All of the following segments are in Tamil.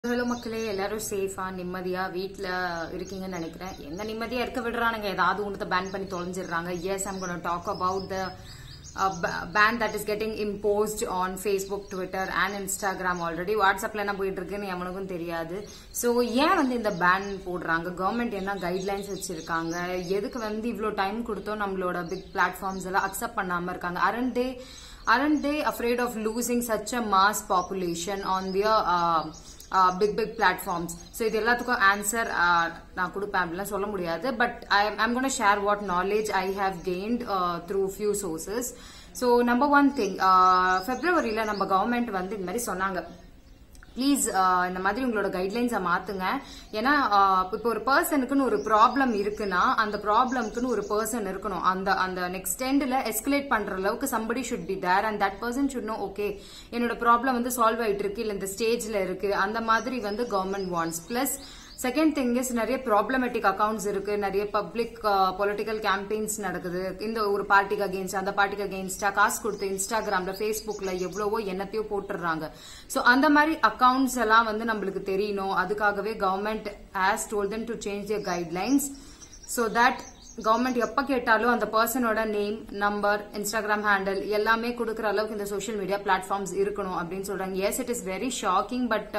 ஹலோ மக்களே எல்லாரும் சேஃபா நிம்மதியா வீட்ல இருக்கீங்கன்னு நினைக்கிறேன் எங்க நிம்மதியா இருக்க விடுறானுங்க ஏதாவது ஒன்றத்தை பேன் பண்ணி தொலைஞ்சிடுறாங்க yes I'm gonna talk about the ban that is getting imposed on Facebook Twitter and Instagram already வாட்ஸ்அப்ல என்ன போயிட்டு இருக்குன்னு எவனுக்கும் தெரியாது ஸோ ஏன் வந்து இந்த பேன் போடுறாங்க கவர்மெண்ட் என்ன கைட்லைன்ஸ் வச்சிருக்காங்க எதுக்கு வந்து இவ்வளோ டைம் கொடுத்தோம் நம்மளோட பிக் பிளாட்ஃபார்ம்ஸ் எல்லாம் அக்செப்ட் பண்ணாம இருக்காங்க aren't they aren't they afraid of losing such a mass population on their uh, uh, big big platforms so இது எல்லாத்துக்கும் ஆன்சர் நான் கொடுப்பேன் அப்படிலாம் சொல்ல முடியாது but I I'm gonna share what knowledge I have gained through few sources so number one thing பிப்ரவரியில் நம்ம கவர்மெண்ட் வந்து இந்த மாதிரி சொன்னாங்க ப்ளீஸ் இந்த மாதிரி உங்களோட கைட்லைன்ஸை மாத்துங்க ஏன்னா இப்போ ஒரு பர்சனுக்குன்னு ஒரு ப்ராப்ளம் இருக்குன்னா அந்த ப்ராப்ளம்க்குன்னு ஒரு பர்சன் இருக்கணும் அந்த அந்த நெக்ஸ்ட் எண்டில் எஸ்கலேட் பண்ற அளவுக்கு somebody should be there and that person should know okay என்னோட ப்ராப்ளம் வந்து சால்வ் ஆயிட்டு இருக்கு இல்லை இந்த ஸ்டேஜ்ல இருக்கு அந்த மாதிரி வந்து government wants plus second thing is நிறைய ப்ராப்ளமேட்டிக் அக்கௌண்ட்ஸ் இருக்கு நிறைய பப்ளிக் பொலிட்டிக்கல் கேம்பெயின்ஸ் நடக்குது இந்த ஒரு பார்ட்டிக்கு அகேன்ஸ்ட் அந்த பார்ட்டிக்கு அகேன்ஸ்டா காசு கொடுத்து இன்ஸ்டாகிராம்ல ஃபேஸ்புக்ல எவ்வளவோ என்னத்தையோ போட்டுடுறாங்க ஸோ அந்த மாதிரி அக்கௌண்ட்ஸ் எல்லாம் வந்து நம்மளுக்கு தெரியணும் அதுக்காகவே government has told them to change their guidelines so that government எப்ப கேட்டாலும் அந்த பர்சனோட நேம் நம்பர் இன்ஸ்டாகிராம் ஹேண்டில் எல்லாமே கொடுக்குற அளவுக்கு இந்த சோஷியல் மீடியா பிளாட்ஃபார்ம்ஸ் இருக்கணும் அப்படின்னு சொல்றாங்க yes it is very shocking but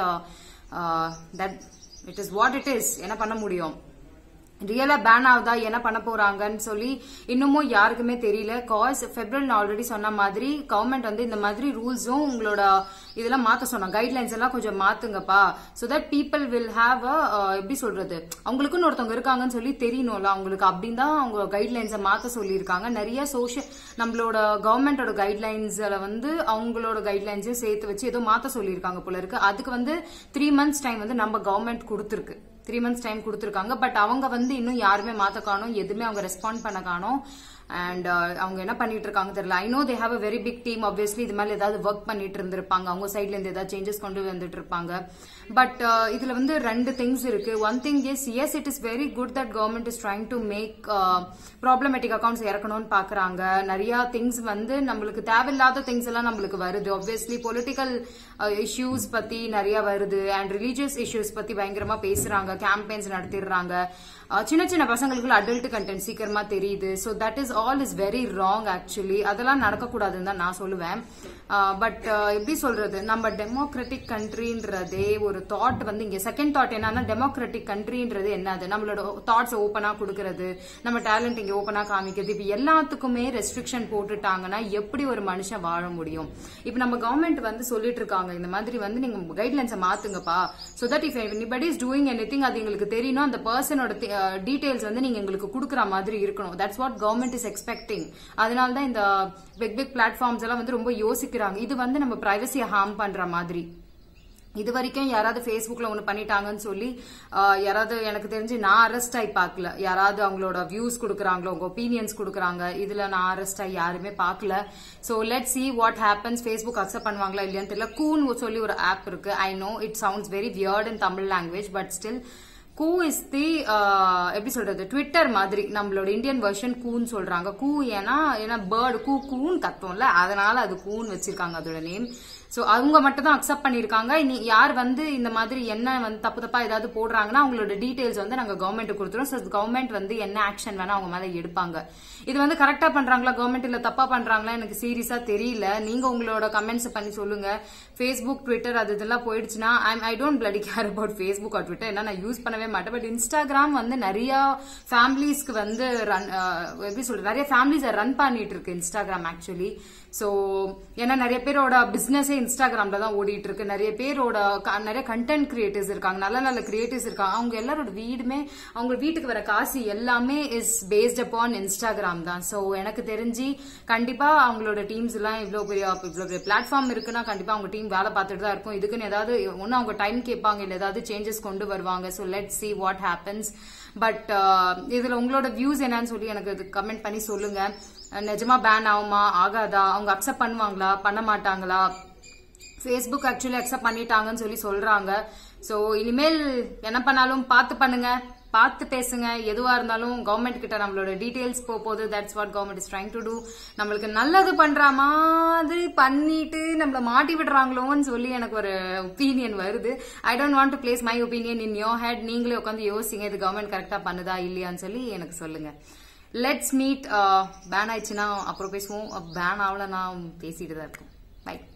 that it is what it is என்ன பண்ண முடியும் ரியலா பேன் ஆகுதா என்ன பண்ண போறாங்கன்னு சொல்லி இன்னமும் யாருக்குமே தெரியல காஸ் பெப்ரவரி ஆல்ரெடி சொன்ன மாதிரி கவர்மெண்ட் வந்து இந்த மாதிரி ரூல்ஸும் உங்களோட இதெல்லாம் மாத்த சொன்னாங்க கைட்லைன்ஸ் எல்லாம் கொஞ்சம் மாத்துங்கப்பா so that people will have a எப்படி சொல்றது அவங்களுக்குன்னு ஒருத்தவங்க இருக்காங்கன்னு சொல்லி தெரியணும்ல அவங்களுக்கு அப்படின்னு தான் அவங்க கைட்லைன்ஸை மாத்த சொல்லியிருக்காங்க நிறைய சோஷியல் நம்மளோட கவர்மெண்டோட கைட்லைன்ஸ்ல வந்து அவங்களோட கைட்லைன்ஸையும் சேர்த்து வச்சு ஏதோ மாத்த சொல்லியிருக்காங்க போல இருக்கு அதுக்கு வந்து த்ரீ மந்த்ஸ் டைம் வந்து நம்ம கவர்மெண்ட் கொடுத்துருக்கு த்ரீ மந்த்ஸ் டைம் கொடுத்துருக்காங்க பட் அவங்க வந்து இன்னும் யாருமே மாத்த காணும் எதுவுமே அவங்க ரெஸ்பாண்ட் பண்ண காணும் அண்ட் அவங்க என்ன பண்ணிட்டு இருக்காங்க தெரியல I know they have a very big team obviously இது மாதிரி ஏதாவது ஒர்க் பண்ணிட்டு இருந்திருப்பாங்க அவங்க சைட்ல இருந்து ஏதாவது சேஞ்சஸ் கொண்டு வந்துட்டு இருப்பாங்க பட் இதுல வந்து ரெண்டு திங்ஸ் இருக்கு one thing is yes it is very good that government is trying to make problematic accounts இறக்கணும்னு பாக்குறாங்க நிறைய திங்ஸ் வந்து நம்மளுக்கு தேவையில்லாத திங்ஸ் எல்லாம் நம்மளுக்கு வருது ஆப்வியஸ்லி பொலிட்டிக்கல் இஷ்யூஸ் பத்தி நிறைய வருது அண்ட் ரிலீஜியஸ் இஷ்யூஸ் பத்தி பயங்கரமா பேசுறாங்க கேம்பெயின்ஸ் நடத்திடுறாங்க சின்ன சின்ன பசங்களுக்கு அடல்ட் கண்டென்ட் சீக்கிரமா தெரியுது so that is all is very wrong actually அதெல்லாம் நடக்கக்கூடாதுன்னு தான் நான் சொல்லுவேன் பட் எப்படி சொல்றது நம்ம டெமோக்ராட்டிக் கண்ட்ரின்றதே ஒரு தாட் வந்து இங்க செகண்ட் தாட் என்னன்னா டெமோக்ராட்டிக் கண்ட்ரின்றது என்னது நம்மளோட தாட்ஸ் ஓப்பனா கொடுக்கறது நம்ம டேலண்ட் இங்க ஓப்பனா காமிக்கிறது இப்ப எல்லாத்துக்குமே ரெஸ்ட்ரிக்ஷன் போட்டுட்டாங்கன்னா எப்படி ஒரு மனுஷன் வாழ முடியும் இப்ப நம்ம கவர்மெண்ட் வந்து சொல்லிட்டு இருக்காங்க இந்த மாதிரி வந்து நீங்க கைட்லைன்ஸை மாத்துங்கப்பா so that if anybody is doing anything அது எங்களுக்கு தெரியணும் அந்த பர்சனோட டீடைல்ஸ் வந்து நீங்க எங்களுக்கு கொடுக்குற மாதிரி இருக்கணும் that's what government is expecting அதனால தான் இந்த பிக் பிக் பிளாட்ஃபார்ம்ஸ் எல்லாம் வந்து ரொம்ப யோசிக்கிறாங்க இது வந்து நம்ம பிரைவசியை ஹார்ம் பண்ற மாதிரி இது வரைக்கும் யாராவது ஃபேஸ்புக்ல ஒன்று பண்ணிட்டாங்கன்னு சொல்லி யாராவது எனக்கு தெரிஞ்சு நான் அரெஸ்ட் ஆகி பார்க்கல யாராவது அவங்களோட வியூஸ் கொடுக்குறாங்களோ உங்க ஒப்பீனியன்ஸ் கொடுக்குறாங்க இதுல நான் அரெஸ்ட் ஆகி யாருமே பார்க்கல so let see what happens Facebook accept பண்ணுவாங்களா இல்லையான்னு தெரியல கூன் சொல்லி ஒரு ஆப் இருக்கு I know it sounds very weird in Tamil language but still Koo is the எப்படி சொல்றது ட்விட்டர் மாதிரி நம்மளோட இந்தியன் வெர்ஷன் கூன்னு சொல்றாங்க கூ ஏன்னா ஏன்னா பேர்டு கூ கூன்னு கத்தும்ல அதனால அது கூன்னு வச்சிருக்காங்க அதோட நேம் ஸோ அவங்க மட்டும் தான் அக்செப்ட் பண்ணிருக்காங்க இனி யார் வந்து இந்த மாதிரி என்ன வந்து தப்பு தப்பா ஏதாவது போடுறாங்கன்னா அவங்களோட டீடைல்ஸ் வந்து நாங்க கவர்மெண்ட் கொடுத்துரும் ஸோ கவர்மெண்ட் வந்து என்ன ஆக்ஷன் வேணா அவங்க மேல எடுப்பாங்க இது வந்து கரெக்டா பண்றாங்களா கவர்மெண்ட் இல்ல தப்பா பண்றாங்களா எனக்கு சீரியஸா தெரியல நீங்க உங்களோட கமெண்ட்ஸ் பண்ணி சொல்லுங்க ஃபேஸ்புக் ட்விட்டர் அது இதெல்லாம் போயிடுச்சுன்னா I I don't bloody care about Facebook or Twitter ஏன்னா நான் யூஸ் பண்ணவே மாட்டேன் பட் இன்ஸ்டாகிராம் வந்து நிறைய ஃபேமிலிஸ்க்கு வந்து ரன் எப்படி சொல்றது நிறைய ஃபேமிலிஸ் ரன் பண்ணிட்டு இருக்கு இன்ஸ்டாகிராம் ஆக்சுவலி ஸோ ஏன்னா நிறைய பேரோட பிசினஸே இன்ஸ்டாகிராம்ல தான் ஓடிட்டு இருக்கு நிறைய பேரோட நிறைய கண்டென்ட் கிரியேட்டர்ஸ் இருக்காங்க நல்ல நல்ல கிரியேட்டர்ஸ் இருக்காங்க அவங்க எல்லாரோட வீடுமே அவங்க வீட்டுக்கு வர காசு எல்லாமே இஸ் பேஸ்ட் அப்பான் இன்ஸ்டாகிராம் தான் ஸோ எனக்கு தெரிஞ்சு கண்டிப்பா அவங்களோட டீம்ஸ் எல்லாம் இவ்வளோ பெரிய இவ்வளோ பெரிய பிளாட்ஃபார்ம் இருக்குன்னா கண்டிப்பா அவங்க டீம் வேலை பார்த்துட்டு தான் இருக்கும் இதுக்குன்னு ஏதாவது ஒன்னும் அவங்க டைம் கேட்பாங்க இல்லை ஏதாவது சேஞ்சஸ் கொண்டு வருவாங்க so let see what happens but இதுல உங்களோட வியூஸ் என்னன்னு சொல்லி எனக்கு கமெண்ட் பண்ணி சொல்லுங்க நிஜமா பேன் ஆகுமா ஆகாதா அவங்க அக்செப்ட் பண்ணுவாங்களா பண்ண மாட்டாங்களா ஃபேஸ்புக் ஆக்சுவலி அக்செப்ட் பண்ணிட்டாங்கன்னு சொல்லி சொல்றாங்க ஸோ இனிமேல் என்ன பண்ணாலும் பார்த்து பண்ணுங்க பார்த்து பேசுங்க எதுவா இருந்தாலும் கவர்மெண்ட் கிட்ட நம்மளோட டீடைல்ஸ் போகுது that's what government is trying to do நம்மளுக்கு நல்லது பண்ற மாதிரி பண்ணிட்டு நம்மள மாட்டி விடுறாங்களோன்னு சொல்லி எனக்கு ஒரு ஒப்பீனியன் வருது I don't want to place my opinion in your head நீங்களே உட்காந்து யோசிங்க இது கவர்மெண்ட் கரெக்டா பண்ணுதா இல்லையான்னு சொல்லி எனக்கு சொல்லுங்க லெட்ஸ் மீட் பேன் ஆயிடுச்சுன்னா அப்புறம் பேசுவோம் பேன் ஆகலன்னா பேசிட்டு தான் இருக்கும் பை